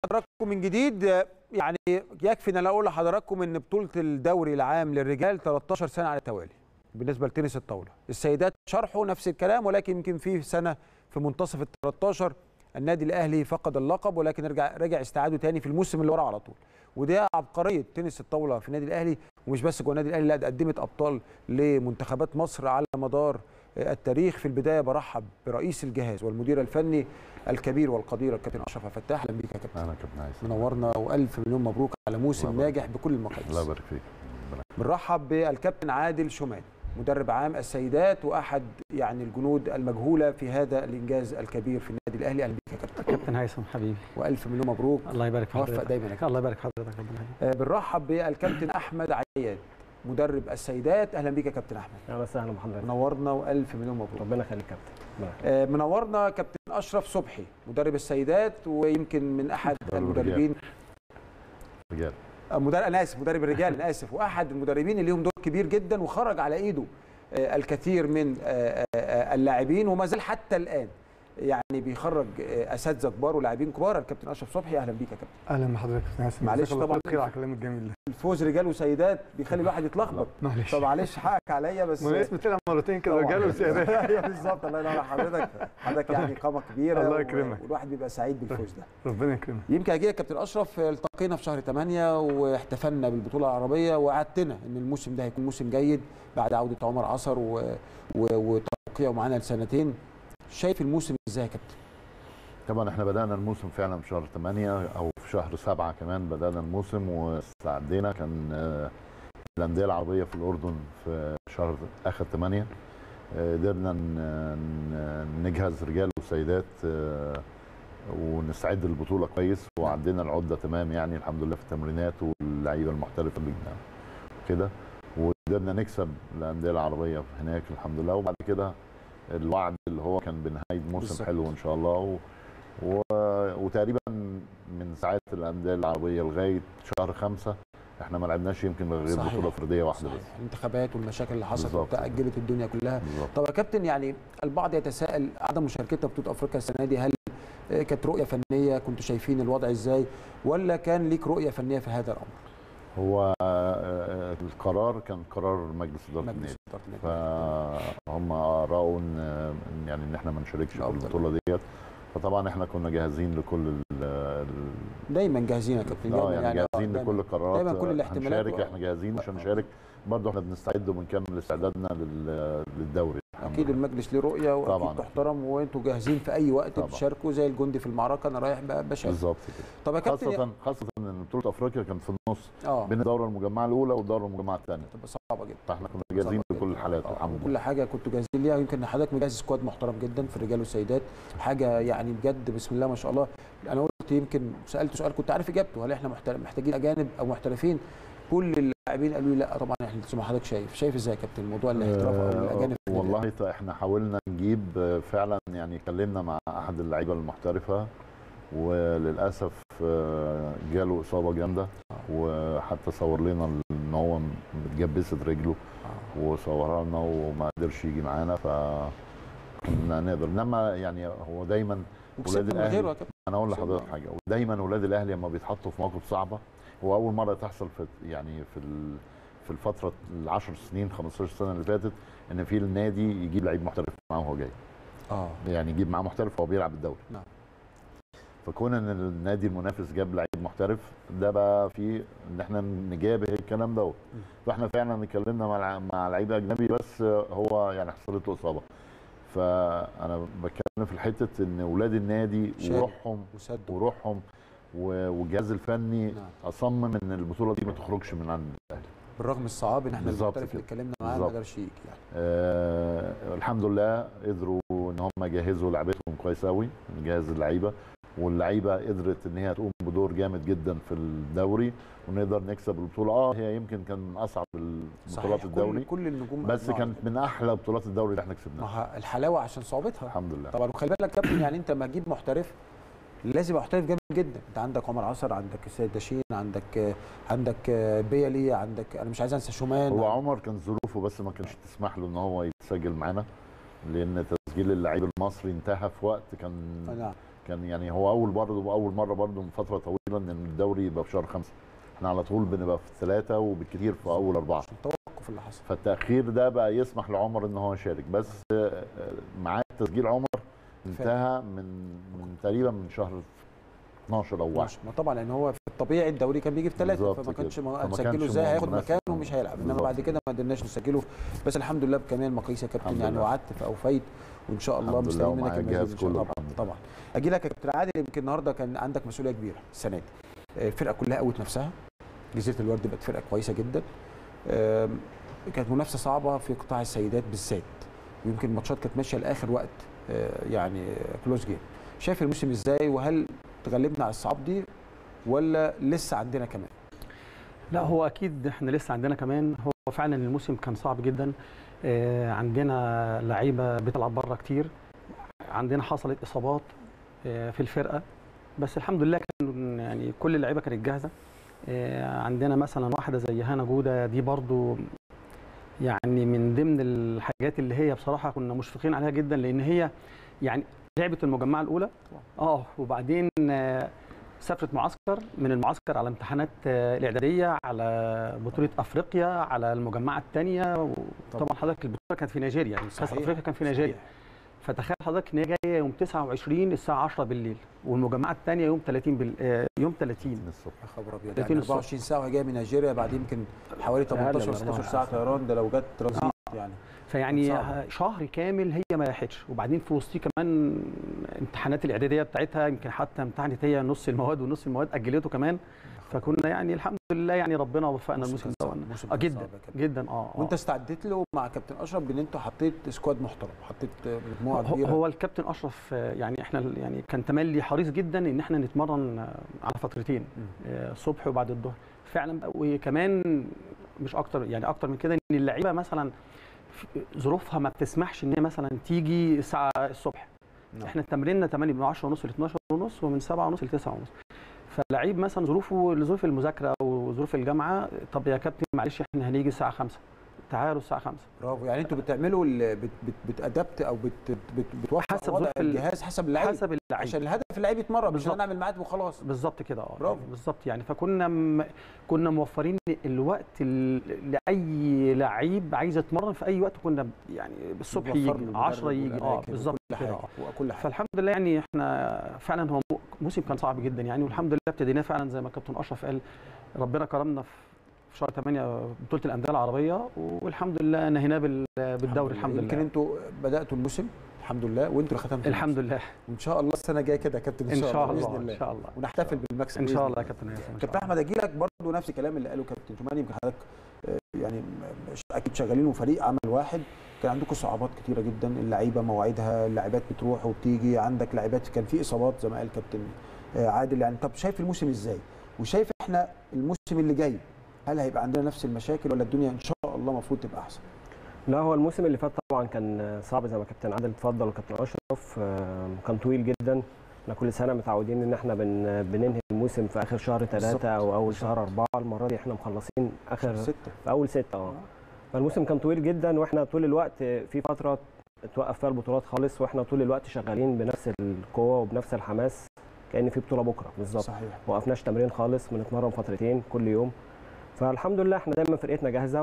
حضراتكم من جديد يعني يكفي ان انا اقول لحضراتكم ان بطوله الدوري العام للرجال 13 سنه على التوالي بالنسبه لتنس الطاوله السيدات شرحوا نفس الكلام ولكن يمكن في سنه في منتصف ال 13 النادي الاهلي فقد اللقب ولكن رجع رجع استعاده تاني في الموسم اللي وراه على طول وده عبقريه تنس الطاوله في النادي الاهلي ومش بس جوه النادي الاهلي لا ده قدمت ابطال لمنتخبات مصر على مدار التاريخ في البدايه برحب برئيس الجهاز والمدير الفني الكبير والقدير الكابتن اشرف فتاح اهلا بيك يا كابتن اهلا كابتن عايز منورنا والف مليون مبروك على موسم الله يبارك. ناجح بكل المقاييس الله يبارك فيك ربنا بنرحب بالكابتن عادل شومان مدرب عام السيدات واحد يعني الجنود المجهوله في هذا الانجاز الكبير في النادي الاهلي اهلا بيك يا كابتن كابتن هيثم حبيبي والف مليون مبروك الله يبارك في موفق حضرتك دايما يا كابتن الله يبارك في حضرتك ربنا يخليك آه، بنرحب بالكابتن احمد عياد مدرب السيدات اهلا بيك يا كابتن احمد اهلا وسهلا بحضرتك منورنا والف مليون مبروك ربنا يخليك كابتن ربنا يخليك. آه، منورنا كابتن اشرف صبحي مدرب السيدات ويمكن من احد مدرب المدربين رجال آه، مدرب انا اسف مدرب الرجال انا اسف واحد المدربين اللي لهم دور كبير جدا وخرج على ايده آه، الكثير من آه، آه، اللاعبين وما زال حتى الان يعني بيخرج آه، اساتذه كبار ولاعبين كبار الكابتن اشرف صبحي اهلا بيك يا كابتن اهلا بحضرتك يا ناسم معلش جزاك الله طبعاً. كل خير على الكلام الجميل ده الفوز رجال وسيدات بيخلي الواحد يتلخبط معلش فمعلش حقك عليا بس ما اسمي طلع مرتين كده طبعاً. رجاله وسيدات ايوه بالظبط الله ينور على حضرتك حضرتك يعني قامه كبيره الله و- يكرمك. والواحد بيبقى سعيد بالفوز ده ربنا يكرمك يمكن اجي لك كابتن اشرف التقينا في شهر 8 واحتفلنا بالبطوله العربيه وعدتنا ان الموسم ده هيكون موسم جيد بعد عوده عمر عصر و... و... وتوقيعه معانا لسنتين شايف الموسم ازاي يا كابتن؟ طبعا احنا بدانا الموسم فعلا في شهر 8 او في شهر 7 كمان بدانا الموسم واستعدينا كان آه، الانديه العربيه في الاردن في شهر اخر 8 آه، قدرنا ن- ن- نجهز رجال وسيدات آه، ونستعد للبطوله كويس وعدينا العده تمام يعني الحمد لله في التمرينات واللعيبه المحترفه اللي جبناها كده وقدرنا نكسب الانديه العربيه هناك الحمد لله وبعد كده الوعد اللي هو كان بنهايه موسم بالظبط. حلو ان شاء الله و... و... وتقريبا من ساعات الانديه العربيه لغايه شهر خمسة احنا ما لعبناش يمكن غير صحيح. بطوله فرديه واحده صحيح. بس الانتخابات والمشاكل اللي حصلت بالظبط. وتاجلت الدنيا كلها بالظبط طب يا كابتن يعني البعض يتساءل عدم مشاركتها في بطوله افريقيا السنه دي هل آه، كانت رؤيه فنيه كنتوا شايفين الوضع ازاي ولا كان ليك رؤيه فنيه في هذا الامر؟ هو آه، القرار كان قرار مجلس اداره مجلس النادي إدارة النادي. فهم راوا ان إن يعني ان احنا ما نشاركش في الأفضل. البطوله ديت فطبعا احنا كنا جاهزين لكل ال- ال- دايما جاهزين يا كابتن اه دايما يعني آه، جاهزين دايماً. لكل القرارات دايما كل الاحتمالات هنشارك و- احنا جاهزين مش هنشارك برضه احنا بنستعد وبنكمل استعدادنا لل- للدوري الحمد اكيد لله. المجلس له رؤيه واكيد طبعاً. تحترم وانتوا جاهزين في اي وقت طبعاً. تشاركوا زي الجندي في المعركه انا رايح ب- بشارك بالظبط كده طب يا كابتن خاصة خاصة ان بطولة افريقيا كانت في النص اه بين الدورة المجمعة الأولى والدورة المجمعة الثانية تبقى صعبه جدا فاحنا كنا جاهزين صعبة لكل جداً. الحالات آه، الحمد لله كل حاجه كنتوا جاهزين ليها يمكن حضرتك مجهز سكواد محترم جدا في الرجال والسيدات حاجه يعني بجد بسم الله ما شاء الله انا قلت يمكن سالت سؤال كنت عارف اجابته هل احنا محتر- محتاجين اجانب او محترفين كل اللاعبين قالوا لي لا طبعا احنا زي ما حضرتك شايف شايف ازاي يا كابتن موضوع الاحتراف او آه، الاجانب في النادي والله ط- احنا حاولنا نجيب آه، فعلا يعني اتكلمنا مع احد اللعيبه المحترفه وللاسف آه، جاله اصابه جامده وحتى صور لنا ان هو متجبست رجله آه. وصورها لنا وما قدرش يجي معانا ف كنا نقدر انما يعني هو دايما وكسبنا من الأهلي. غيره يا كابتن انا اقول شاء لحضرتك الله. حاجه ودايما اولاد الاهلي لما بيتحطوا في مواقف صعبه هو اول مره تحصل في يعني في ال- في الفتره ال 10 سنين 15 سنه اللي فاتت ان في النادي يجيب لعيب محترف معاه وهو جاي اه يعني يجيب معاه محترف وهو بيلعب الدوري نعم. فكون ان النادي المنافس جاب لعيب محترف ده بقى في ان احنا نجابه الكلام دوت م. فاحنا فعلا اتكلمنا مع الع- مع لعيب اجنبي بس هو يعني حصلت له اصابه فانا بتكلم في الحته ان اولاد النادي شارك. وروحهم وسدوا وروحهم و- والجهاز الفني نعم. اصمم ان البطوله دي ما تخرجش من عند الاهلي بالرغم الصعاب ان احنا بالظبط المحترف اللي كده. اتكلمنا معاه ما بالظبط. قدرش يجي يعني آه الحمد لله قدروا ان هم جهزوا لعبتهم كويس قوي جهاز اللعيبه واللعيبه قدرت ان هي تقوم بدور جامد جدا في الدوري ونقدر نكسب البطوله اه هي يمكن كان من اصعب بطولات كل, الدوري كل النجوم بس أجمعوا. كانت من احلى بطولات الدوري اللي احنا ما كسبناها ها الحلاوه عشان صعوبتها الحمد لله طبعا وخلي بالك يا كابتن يعني انت لما تجيب محترف لازم يبقى محترف جامد جدا انت عندك عمر عصر عندك السيد داشين عندك عندك بيلي عندك انا مش عايز انسى شومان هو عمر كان ظروفه بس ما كانش تسمح له ان هو يتسجل معانا لان تسجيل اللعيب المصري انتهى في وقت كان نعم كان يعني هو اول برضه اول مره برضه من فتره طويله ان الدوري يبقى في شهر خمسه احنا على طول بنبقى في ثلاثه وبالكثير في اول اربعه عشان التوقف اللي حصل فالتاخير ده بقى يسمح لعمر ان هو يشارك بس آه، آه، معاه تسجيل عمر انتهى من من تقريبا من شهر 12 او 1 ماشي. ما طبعا لان هو في الطبيعي الدوري كان بيجي في ثلاثه بالظبط فما كانش كده. ما- فما هنسجله كانش ازاي هياخد مناسب. مكانه ومش هيلعب انما بالظبط. بعد كده ما قدرناش نسجله بس الحمد لله بكمال مقاييس يا كابتن الحمد يعني لله. وعدت فاوفيت وان شاء الله الحمد لله مستنيين منك ومعايا المزيد الجهاز ان شاء كله الله الحمد لله. طبعا اجي لك يا كابتن عادل يمكن النهارده كان عندك مسؤوليه كبيره السنه دي آه، الفرقه كلها قوت نفسها جزيره الورد بقت فرقه كويسه جدا آم، كانت منافسه صعبه في قطاع السيدات بالذات ويمكن الماتشات كانت ماشيه لاخر وقت آه، يعني كلوز جيم شايف الموسم ازاي وهل تغلبنا على الصعاب دي ولا لسه عندنا كمان لا هو اكيد احنا لسه عندنا كمان هو فعلا الموسم كان صعب جدا آه، عندنا لعيبه بتلعب بره كتير عندنا حصلت اصابات آه، في الفرقه بس الحمد لله كان يعني كل اللعيبه كانت جاهزه آه، عندنا مثلا واحده زي هنا جوده دي برضو يعني من ضمن الحاجات اللي هي بصراحه كنا مشفقين عليها جدا لان هي يعني لعبت المجمعه الاولى اه وبعدين آه، سافرت معسكر من المعسكر على امتحانات آه، الاعداديه على بطوله افريقيا على المجمعه الثانيه وطبعا حضرتك البطوله كانت في نيجيريا يعني كاس صحيح. افريقيا كان في نيجيريا صحيح. فتخيل حضرتك ان هي جايه يوم 29 الساعه 10 بالليل والمجمعه الثانيه يوم 30 بال... آه، يوم 30 من الصبح يا خبر ابيض 30 يعني الصبح. 24 ساعه وهي جايه من نيجيريا بعد يمكن حوالي 18 من 16 ساعه طيران ده لو جت ترانزيت يعني فيعني صعبة. شهر كامل هي ما راحتش وبعدين في وسطيه كمان امتحانات الاعداديه بتاعتها يمكن حتى امتحنت هي نص المواد ونص المواد اجلته كمان فكنا يعني الحمد لله يعني ربنا وفقنا موسم الموسم كان ده صعب، موسم آه، كان جدا صعب يا كابتن. جدا اه آه. وانت استعدت له مع كابتن اشرف بان انتوا حطيت سكواد محترم حطيت مجموعه هو- كبيره هو الكابتن اشرف آه، يعني احنا ال- يعني كان تملي حريص جدا ان احنا نتمرن آه، على فترتين آه، الصبح وبعد الظهر فعلا بقى- وكمان مش اكتر يعني اكتر من كده ان اللعيبه مثلا في- ظروفها ما بتسمحش ان هي مثلا تيجي الساعه الصبح نعم. احنا تمريننا 8 من 10 ونص ل 12 ونص ومن 7 ونص ل 9 ونص فاللعيب مثلا ظروفه لظروف المذاكره او ظروف الجامعه طب يا كابتن معلش احنا هنيجي الساعه 5 تعالوا الساعه 5 برافو يعني انتوا بتعملوا ال- بت بت بتادبت او بت بت بتوفق حسب وضع ظروف ال- الجهاز حسب اللعيب حسب اللعيب عشان الهدف اللعيب يتمرن مش بالظبط. هنعمل ميعاد وخلاص بالظبط كده اه برافو. بالظبط يعني فكنا م... كنا موفرين الوقت ال... لاي لعيب عايز يتمرن في اي وقت كنا ب- يعني الصبح بنوفر له يجي المدرب 10 يجي اه والأماكن بالظبط وكل كده حاجه آه. وكل حاجه فالحمد لله يعني احنا فعلا هو م- موسم كان صعب جدا يعني والحمد لله ابتديناه فعلا زي ما كابتن اشرف قال ربنا كرمنا في في شهر 8 بطوله الانديه العربيه والحمد لله نهيناه بال... بالدوري الحمد لله يمكن انتوا بداتوا الموسم الحمد لله وانتوا اللي ختمتوا الحمد لله وان شاء الله السنه الجايه كده يا كابتن ان شاء باذن الله الله ان شاء الله ونحتفل بالمكسب ان بإذن شاء الله يا كابتن هيثم إن شاء كابتن الله. احمد اجي لك برضه نفس الكلام اللي قاله كابتن شومان يمكن حضرتك آه، يعني مش اكيد شغالين وفريق عمل واحد كان عندكم صعوبات كتيره جدا اللعيبه مواعيدها اللاعبات بتروح وبتيجي عندك لاعبات كان في اصابات زي ما قال كابتن آه، عادل يعني طب شايف الموسم ازاي وشايف احنا الموسم اللي جاي هل هيبقى عندنا نفس المشاكل ولا الدنيا ان شاء الله المفروض تبقى احسن لا هو الموسم اللي فات طبعا كان صعب زي ما كابتن عادل اتفضل وكابتن اشرف آم، كان طويل جدا احنا كل سنه متعودين ان احنا بن بننهي الموسم في اخر شهر بالظبط. ثلاثة او اول شهر أربعة المره دي احنا مخلصين اخر ستة في اول ستة اه فالموسم كان طويل جدا واحنا طول الوقت في فتره اتوقف فيها البطولات خالص واحنا طول الوقت شغالين بنفس القوه وبنفس الحماس كان في بطوله بكره بالظبط صحيح ما وقفناش تمرين خالص بنتمرن فترتين كل يوم فالحمد لله احنا دايما فرقتنا جاهزه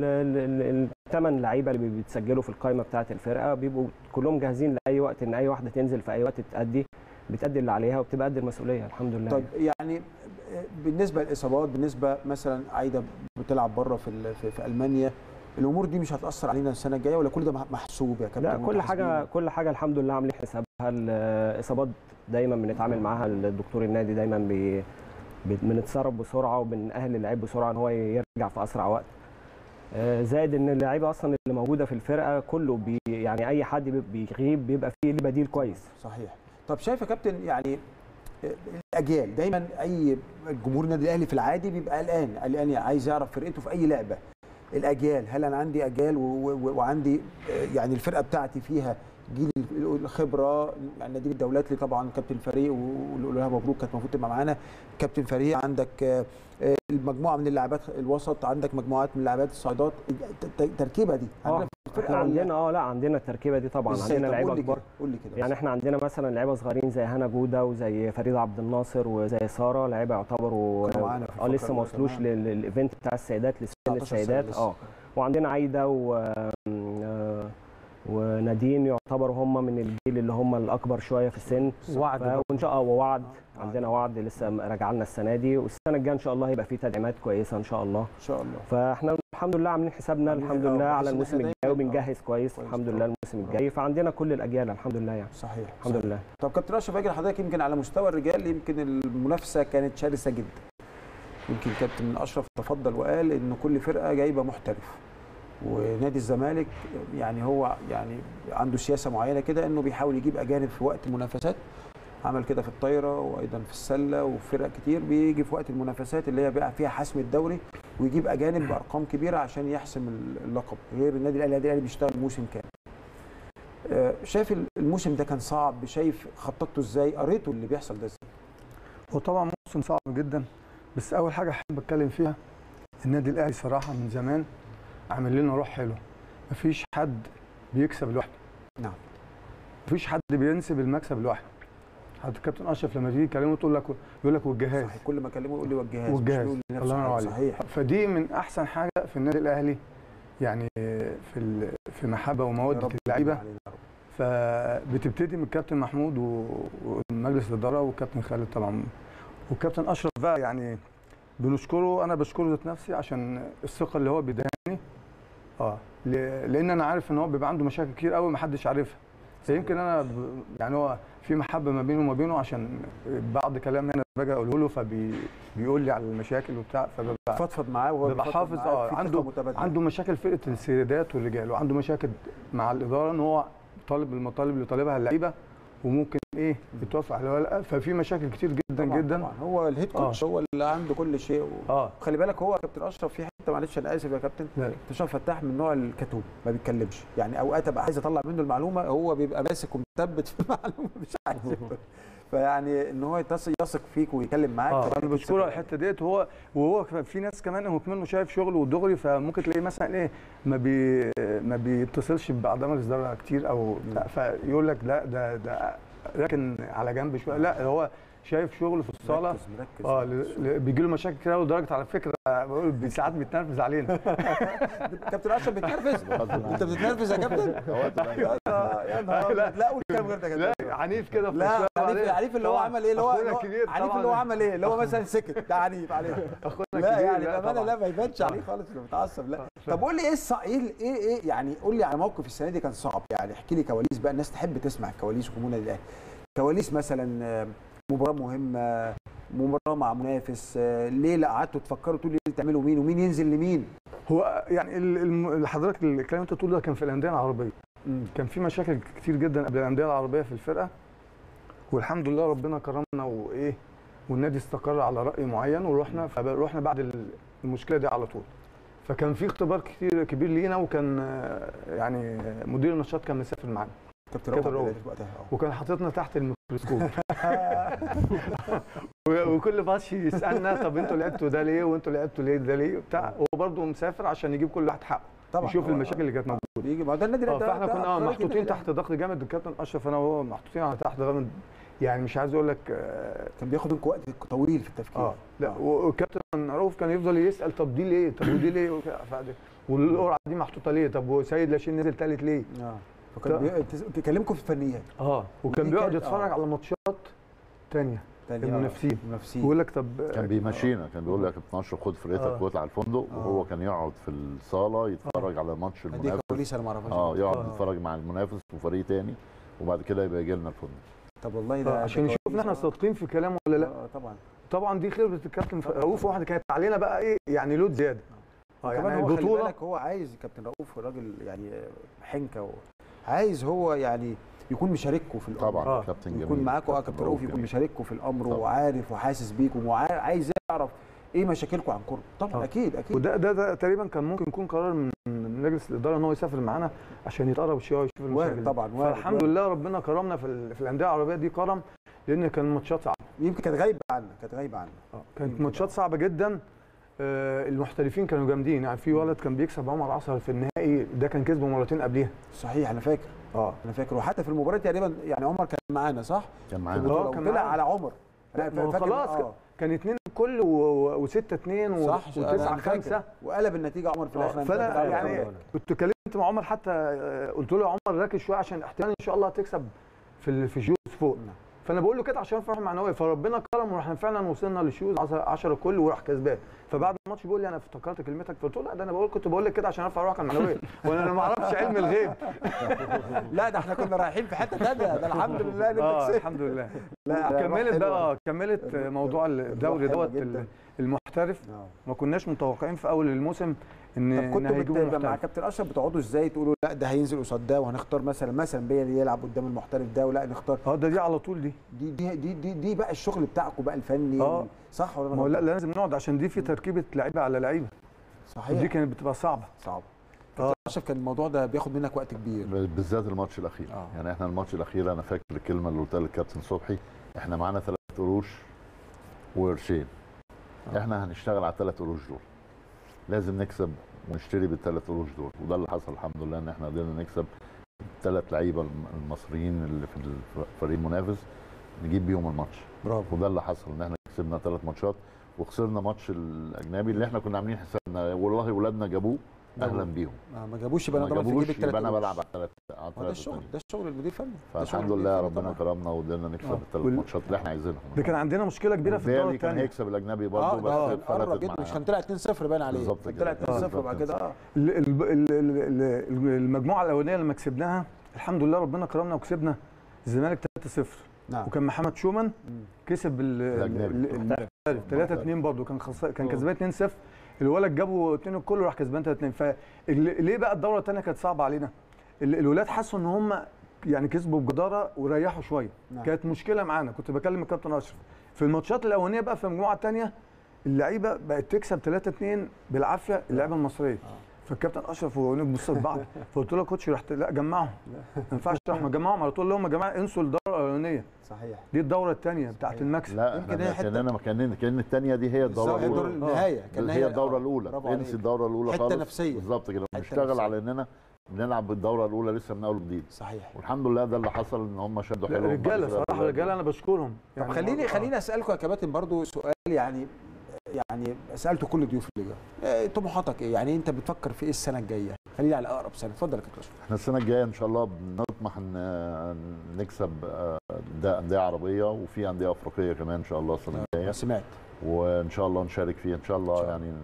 والثمان لعيبه اللي بيتسجلوا في القائمه بتاعه الفرقه بيبقوا كلهم جاهزين لاي وقت ان اي واحده تنزل في اي وقت تأدي بتأدي اللي عليها وبتبقى قد المسؤوليه الحمد لله طيب يعني بالنسبه للاصابات بالنسبه مثلا عايده بتلعب بره في ال- في, في المانيا الامور دي مش هتاثر علينا السنه الجايه ولا كل ده محسوب يا كابتن لا وانتوا كل حاجه حاسبين؟ كل حاجه الحمد لله عاملين حسابها الاصابات دايما بنتعامل معاها الدكتور النادي دايما بي بي- بنتصرف بسرعه وبنأهل اللعيب بسرعه ان هو يرجع في اسرع وقت آه، زائد ان اللعيبه اصلا اللي موجوده في الفرقه كله بي يعني اي حد بي- بيغيب بيبقى فيه ليه بديل كويس صحيح طب شايف يا كابتن يعني الاجيال دايما اي جمهور النادي الاهلي في العادي بيبقى قلقان قلقان عايز يعرف فرقته في اي لعبه الاجيال هل انا عندي اجيال و- و- وعندي آه، يعني الفرقه بتاعتي فيها جيل الخبره يعني نادي الدولات لي طبعا كابتن فريق ونقول لها مبروك كانت المفروض تبقى معانا كابتن فريق عندك آه، آه، المجموعه من اللاعبات الوسط عندك مجموعات من اللاعبات الصعيدات الت- التركيبه دي عندنا اه الفرقه احنا ولا- عندنا اه لا عندنا التركيبه دي طبعا إزاي؟ عندنا طب لعيبه قول لي كبار كده قول لي كده يعني بس. احنا عندنا مثلا لعيبه صغيرين زي هنا جوده وزي فريد عبد الناصر وزي ساره لعيبه يعتبروا كانوا معانا في اه الفقرة لسه ما الأولى وصلوش كمان. لل- للايفنت بتاع السيدات لسن 19 سنة السيدات لسه. اه وعندنا عايده و آه، ونادين يعتبروا هم من الجيل اللي هم الاكبر شويه في السن وعد ف- برضه. وان شاء الله ووعد آه. عندنا وعد لسه راجع لنا السنه دي والسنه الجايه ان شاء الله هيبقى في تدعيمات كويسه ان شاء الله ان شاء الله فاحنا الحمد لله عاملين حسابنا عاملين- الحمد آه، لله بحيث على إن الموسم إحنا الجاي دايماً- وبنجهز كويس كويس الحمد طبعاً. لله الموسم الجاي فعندنا كل الاجيال الحمد لله يعني صحيح الحمد صحيح. لله طب كابتن اشرف اجي لحضرتك يمكن على مستوى الرجال يمكن المنافسه كانت شرسه جدا يمكن كابتن اشرف تفضل وقال ان كل فرقه جايبه محترف ونادي الزمالك يعني هو يعني عنده سياسه معينه كده انه بيحاول يجيب اجانب في وقت المنافسات عمل كده في الطايره وايضا في السله وفي فرق كتير بيجي في وقت المنافسات اللي هي بقى فيها حسم الدوري ويجيب اجانب بارقام كبيره عشان يحسم اللقب غير النادي الاهلي النادي الاهلي بيشتغل موسم كامل آه، شايف الموسم ده كان صعب شايف خططته ازاي قريته اللي بيحصل ده ازاي هو طبعا موسم صعب جدا بس اول حاجه احب اتكلم فيها النادي الاهلي صراحه من زمان عامل لنا روح حلوه مفيش حد بيكسب لوحده نعم. مفيش حد بينسب المكسب لوحده حتى الكابتن اشرف لما تيجي تكلمه تقول لك يقول لك والجهاز صحيح كل ما اكلمه يقول لي والجهاز مش والجهاز. بيقول لنفسه الله ينور حاجة. عليك. صحيح فدي من احسن حاجه في النادي الاهلي يعني في ال- في محبه يا وموده رب اللعيبه علينا يا رب. فبتبتدي من الكابتن محمود و- ومجلس الاداره والكابتن خالد طبعا والكابتن اشرف بقى يعني بنشكره انا بشكره ذات نفسي عشان الثقه اللي هو بيدهاني اه ل- لان انا عارف ان هو بيبقى عنده مشاكل كتير قوي ما حدش عارفها فيمكن انا ب... يعني هو في محبه ما بينه وما بينه عشان بعض كلام هنا باجي اقوله له فبيقول لي على المشاكل وبتاع فببقى فضفض معاه وهو بيبقى بيفضفض حافظ معاه، اه في عنده ثقة متبادلة. عنده مشاكل فرقه السيدات والرجال وعنده مشاكل مع الاداره ان هو طالب المطالب اللي طالبها اللعيبه وممكن ايه يتوافق عليها ولا لا ففي مشاكل كتير جدا طبعاً جدا طبعا هو الهيد كوتش هو اللي عنده كل شيء و... اه خلي بالك هو كابتن اشرف في حته معلش انا اسف يا كابتن لا. كابتن اشرف فتاح من نوع الكتوم ما بيتكلمش يعني اوقات ابقى عايز اطلع منه المعلومه هو بيبقى ماسك ومثبت في المعلومه مش عايز يقول. فيعني ان هو يتص- يثق فيك ويتكلم معاك اه فدي انا بشكره على ثقة. الحته ديت وهو وهو كمان في ناس كمان هو كمان شايف شغله ودغري فممكن تلاقيه مثلا ايه ما بي ما بيتصلش بعض مجلس اداره كتير او بتاع، فيقول لك لا ده ده راكن على جنب شويه لا هو شايف شغله في الصاله مركز مركز اه مركز. بيجي له مشاكل كتير قوي لدرجه على فكره بقول ساعات بيتنرفز علينا كابتن اشرف بيتنرفز انت بتتنرفز يا كابتن يا نهار لا. أبيض. لا قول الكلام غير ده يا لا كابتن عنيف كده في لا الشوارع عنيف عليه. عنيف اللي هو طبعاً عمل ايه اللي هو أخونا اللي هو- الكبير عنيف طبعاً. اللي هو عمل ايه اللي هو مثلا سكت ده عنيف عليه اخونا لا الكبير يعني بامانه طبعاً. لا ما يبانش عليه خالص انه متعصب لا طب قول لي ايه الصع... ايه ايه ايه يعني قول لي على موقف السنه دي كان صعب يعني احكي لي كواليس بقى الناس تحب تسمع الكواليس وجمهور النادي الاهلي كواليس مثلا آه، مباراه مهمه مباراه مع منافس آه، ليه لا قعدتوا تفكروا طول الليل تعملوا مين ومين ينزل لمين هو يعني ال- الم- اللي حضرتك الكلام اللي انت بتقوله ده كان في الانديه العربيه كان في مشاكل كتير جدا قبل الانديه العربيه في الفرقه والحمد لله ربنا كرمنا وايه والنادي استقر على راي معين ورحنا فروحنا بعد ال- المشكله دي على طول فكان في اختبار كتير كبير لينا وكان آه، يعني مدير النشاط كان مسافر معانا كابتن كابتن روح روح. وقتها آه. وكان حاططنا تحت الميكروسكوب و- وكل ماتش يسالنا طب انتوا لعبتوا ده ليه وانتوا لعبتوا ليه ده ليه وبتاع هو برضه مسافر عشان يجيب كل واحد حقه طبعا يشوف هو- المشاكل اللي كانت موجوده بيجي ما هو ده النادي اه ده- فاحنا ده كنا اه أفكار محطوطين النادي تحت ضغط جامد الكابتن اشرف انا وهو محطوطين على تحت ضغط يعني مش عايز اقول لك اه الأهلي. كان بياخد منكم وقت طويل في التفكير آه، لا والكابتن رؤوف كان يفضل يسال طب دي ليه طب ودي ليه وكده، فده- والقرعه دي محطوطه ليه طب وسيد لاشين نزل ثالث ليه اه فكان بي- تس- بيكلمكم في الفنيات اه وكان ودي بيقعد كانت- يتفرج آه. على ماتشات تانية تاني آه، المنافسين. المنافسين ويقول لك طب كان بيمشينا كان بيقول لك 12 خد فرقتك آه. واطلع الفندق وهو كان يقعد في الصاله يتفرج على ماتش دي المنافس كواليس انا ما اعرفهاش اه يقعد آه. يتفرج مع المنافس وفريق تاني وبعد كده يبقى يجي لنا الفندق طب والله آه، ده عشان ده يشوف ان احنا كواليس. صادقين في كلامه ولا لا اه طبعا طبعا دي خبره الكابتن ف- رؤوف واحده كانت علينا بقى ايه يعني لود زياده اه كمان يعني هو خلي البطوله بالك هو عايز كابتن رؤوف راجل يعني حنكه و... عايز هو يعني يكون مشارككم في الامر طبعا آه. كابتن جميل يكون معاكم اه كابتن رؤوف يكون جميل. مشارككم في الامر طبعا. وعارف وحاسس بيكم وعايز يعرف ايه مشاكلكم عن كره طبعا طبعا. اكيد اكيد وده ده, ده تقريبا كان ممكن يكون قرار من من مجلس الاداره ان هو يسافر معانا عشان يتقرب شويه ويشوف المشاكل وارد دي. طبعا وارد فالحمد وارد. لله ربنا كرمنا في, ال- في الانديه العربيه دي كرم لان كان ماتشات صعبه يمكن كانت غايبه عنا كانت غايبه عنا كانت ماتشات صعبه جدا آه، المحترفين كانوا جامدين يعني في ولد كان بيكسب عمر عصر في النهائي ده كان كسبه مرتين قبليها صحيح انا فاكر اه انا فاكر وحتى في المباراه تقريبا يعني عمر كان معانا صح؟ كان في معانا البطولة، آه، كان وطلع معانا. على عمر لا، أنا ما هو فاكر- خلاص آه. كان اتنين كل و6 2 صح و9 أنا فاكر. 5 وقلب النتيجه عمر في الاخر أنا فانا فاكر. يعني كنت كلمت مع عمر حتى آه، قلت له يا عمر ركز شويه عشان احتمال ان شاء الله هتكسب في ال- في الشوز فوق نعم. فانا بقول له كده عشان فرحه معنويه فربنا كرم ورحنا فعلا وصلنا للشوز 10 كل وراح كسبان فبعد الماتش بيقول لي انا افتكرت كلمتك فقلت له لا ده انا بقول كنت بقول لك كده عشان ارفع روحك المعنويه وانا أنا ما اعرفش علم الغيب لا ده احنا كنا رايحين في حته ثانيه ده الحمد لله ان اه انت كسبت الحمد لله لا، لا، كملت حلوة. بقى كملت موضوع الدوري حلوة دوت جدا. المحترف آه. ما كناش متوقعين في اول الموسم ان طب إن كنتوا هيجيبوا بت- مع محترف. كابتن اشرف بتقعدوا ازاي تقولوا لا ده هينزل قصاد ده وهنختار مثلا مثلا بيا اللي يلعب قدام المحترف ده ولا نختار اه ده دي على طول دي دي دي دي دي, دي بقى الشغل بتاعكم بقى الفني آه. صح ولا ما هو أنا لا لازم نقعد عشان دي في تركيبه لعيبه على لعيبه صحيح ودي كانت بتبقى صعبه صعب آه. كابتن اشرف كان الموضوع ده بياخد منك وقت كبير بالذات الماتش الاخير آه. يعني احنا الماتش الاخير انا فاكر الكلمه اللي قلتها للكابتن صبحي احنا معانا ثلاث قروش وقرشين آه. احنا هنشتغل على الثلاث قروش دول لازم نكسب ونشتري بالثلاث قروش دول وده اللي حصل الحمد لله ان احنا قدرنا نكسب الثلاث لعيبه الم- المصريين اللي في الفريق المنافس نجيب بيهم الماتش برافو وده اللي حصل ان احنا كسبنا ثلاث ماتشات وخسرنا ماتش الاجنبي اللي احنا كنا عاملين حسابنا والله ولادنا جابوه اهلا بيهم ما ما جابوش يبقى ما انا ضامن جابوش تجيب الثلاث يبقى انا بلعب على الثلاث على ده الثلاث الشغل التانيين. ده الشغل المدير الفني ده شغل فالحمد المدير لله الفني ربنا طبعاً. كرمنا وقدرنا نكسب آه. الثلاث وال- ماتشات اللي احنا عايزينهم ده كان عندنا مشكله كبيره في الدوري بالتالي كان الثانيه هيكسب الاجنبي اه برضه ده بس كان قرب فرقت جدا مش معاه كان طلع 2-0 باين عليه بالظبط كان كده. طلع آه. 2-0 وبعد كده اه المجموعه الاولانيه لما كسبناها الحمد لله ربنا كرمنا وكسبنا الزمالك 3-0 نعم وكان محمد شومان مم. كسب الأجنبي. 3 2 برضه كان خسر كان أوه. كسبان 2 0 الولد جابوا اتنين الكل وراح كسبان 3 2 فليه بقى الدوره الثانيه كانت صعبه علينا ال- الولاد حسوا ان هم يعني كسبوا بجداره وريحوا شويه نعم. كانت مشكله معانا كنت بكلم الكابتن اشرف في الماتشات الاولانيه بقى في المجموعه الثانيه اللعيبه بقت تكسب 3 2 بالعافيه اللعيبه المصريه فالكابتن اشرف ونبص لبعض فقلت له يا كوتش رحت لا جمعهم ما ينفعش احنا نجمعهم على طول لهم يا جماعه انسوا الدوره الاولانيه صحيح دي الدوره الثانيه بتاعت صحيح. المكسب لا يمكن احنا هي حتة- كاننا كان كان الثانيه دي هي الدوره هي دور الاولى النهايه كان هي الدوره آه، الاولى برافو انسي عليك. الدوره الاولى حتة خالص نفسية. بالظبط كده حتة بنشتغل نفسية. على اننا بنلعب بالدوره الاولى لسه من اول وجديد صحيح والحمد لله ده اللي حصل ان هم شدوا لا، حلو رجاله صراحه رجاله انا بشكرهم طب خليني خليني اسالكم يا كباتن برضو سؤال يعني يعني سالته كل الضيوف اللي جاوا إيه طموحاتك ايه يعني انت بتفكر في ايه السنه الجايه خلينا على اقرب سنه اتفضل يا كابتن أشرف. احنا السنه الجايه ان شاء الله بنطمح ان نكسب آه، ده انديه عربيه وفي انديه افريقيه كمان ان شاء الله السنه الجايه سمعت وان شاء الله نشارك فيها ان شاء الله إن شاء يعني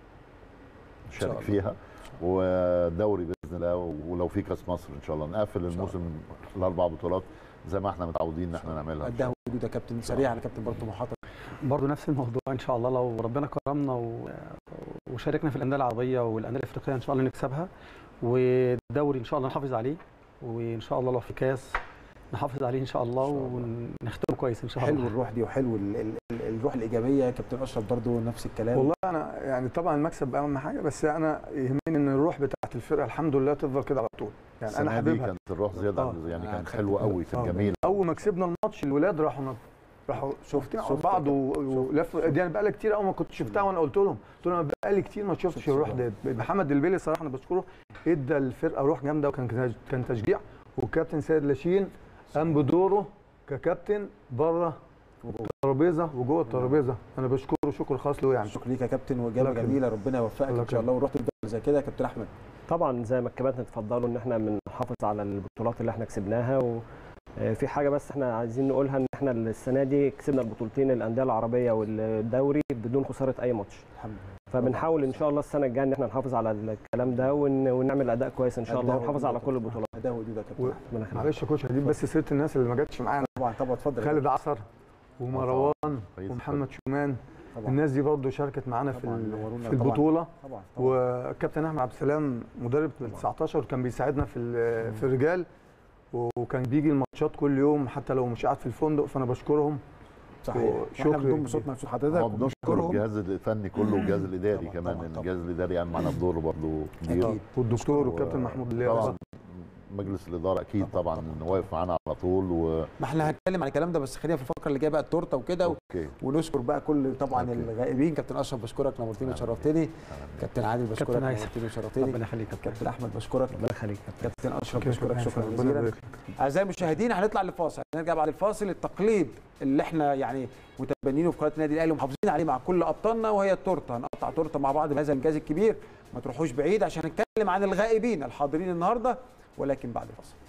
شاء نشارك الله. فيها ودوري باذن الله ولو في كاس مصر ان شاء الله نقفل شاء الموسم الاربع بطولات زي ما احنا متعودين ان احنا نعملها إن شاء قدها حدود يا كابتن سريع على كابتن برضو طموحاتك برضه نفس الموضوع ان شاء الله لو ربنا كرمنا و... وشاركنا في الانديه العربيه والانديه الافريقيه ان شاء الله نكسبها والدوري ان شاء الله نحافظ عليه وان شاء الله لو في كاس نحافظ عليه ان شاء الله إن شاء الله. ونختم كويس ان شاء حلو الله الروح دي وحلو ال- ال- ال- الروح الايجابيه يا كابتن اشرف برضو نفس الكلام والله انا يعني طبعا المكسب اهم حاجه بس انا يهمني ان الروح بتاعت الفرقه الحمد لله تفضل كده على طول يعني انا السنه دي حاببها كانت الروح زياده آه. عن- يعني آه، كانت خدت حلوه بالك. قوي كانت آه. جميله اول ما كسبنا الماتش الولاد راحوا نط- راحوا شفتين على شفت بعض كده. و- ولفوا دي انا بقالي كتير قوي ما كنت شفتها وانا قلت لهم قلت لهم انا بقالي كتير ما شفتش شفت الروح الروح. ديت محمد البيلي صراحه انا بشكره ادى الفرقه روح جامده وكان كان تشجيع والكابتن سيد لاشين قام بدوره ككابتن بره الترابيزه وجوه الترابيزه انا بشكره شكر خاص له يعني شكرا ليك يا كابتن الله واجابه يكرمك. جميله ربنا يوفقك الله ان شاء الله ورحت الدوري زي كده يا كابتن احمد طبعا زي ما الكباتن اتفضلوا ان احنا بنحافظ على البطولات اللي احنا كسبناها وفي حاجه بس احنا عايزين نقولها ان احنا السنه دي كسبنا البطولتين الانديه العربيه والدوري بدون خساره اي ماتش الحمد لله فبنحاول ان شاء الله السنه الجايه ان احنا نحافظ على الكلام ده ون- ونعمل اداء كويس ان شاء الله أداء ونحافظ على وجودك كل يا البطولات اداء وجودك يا كابتن و- أحمد. ربنا يخليك. معلش يا كوتش هجيب بس سيره الناس اللي ما جاتش معانا طبعا طبعا اتفضل يا خالد عصر ومروان كويس. ومحمد شومان طبعا الناس دي برضه شاركت معانا في طبعاً، ال- نورونا في طبعاً. البطوله طبعا طبعا وكابتن احمد عبد السلام مدرب ال 19 كان بيساعدنا في ال- في الرجال وكان بيجي الماتشات كل يوم حتى لو مش قاعد في الفندق فانا بشكرهم صحيح شكرا احنا بنضم كبير. صوتنا بصوت حضرتك هو بنشكر وبنشكرهم. الجهاز الفني كله والجهاز الاداري طبعاً، كمان طبعاً، ان طبعاً. الجهاز الاداري يعني معانا بدور برضه كبير اكيد والدكتور و- والكابتن محمود اللي طبعا مجلس الاداره اكيد طبعا انه واقف معانا على طول و ما احنا هنتكلم عن الكلام ده بس خلينا في الفقره اللي جايه بقى التورته وكده اوكي ونشكر بقى كل طبعا أوكي. الغائبين كابتن اشرف بشكرك نورتني أهلا وشرفتني كابتن عادل بشكرك كابتن هيثم. نورتني وشرفتني ربنا يخليك يا كابتن كابتن احمد بشكرك ربنا يخليك يا كابتن. كابتن اشرف شكراً بشكرك شكرا ربنا جزيلا يبارك لك. اعزائي المشاهدين هنطلع لفاصل هنرجع بعد الفاصل التقليد اللي احنا يعني متبنينه في قناه النادي الاهلي ومحافظين عليه مع كل ابطالنا وهي التورته هنقطع تورته مع بعض بهذا الانجاز الكبير ما تروحوش بعيد عشان نتكلم عن الغائبين الحاضرين النهارده ولكن بعد الفاصل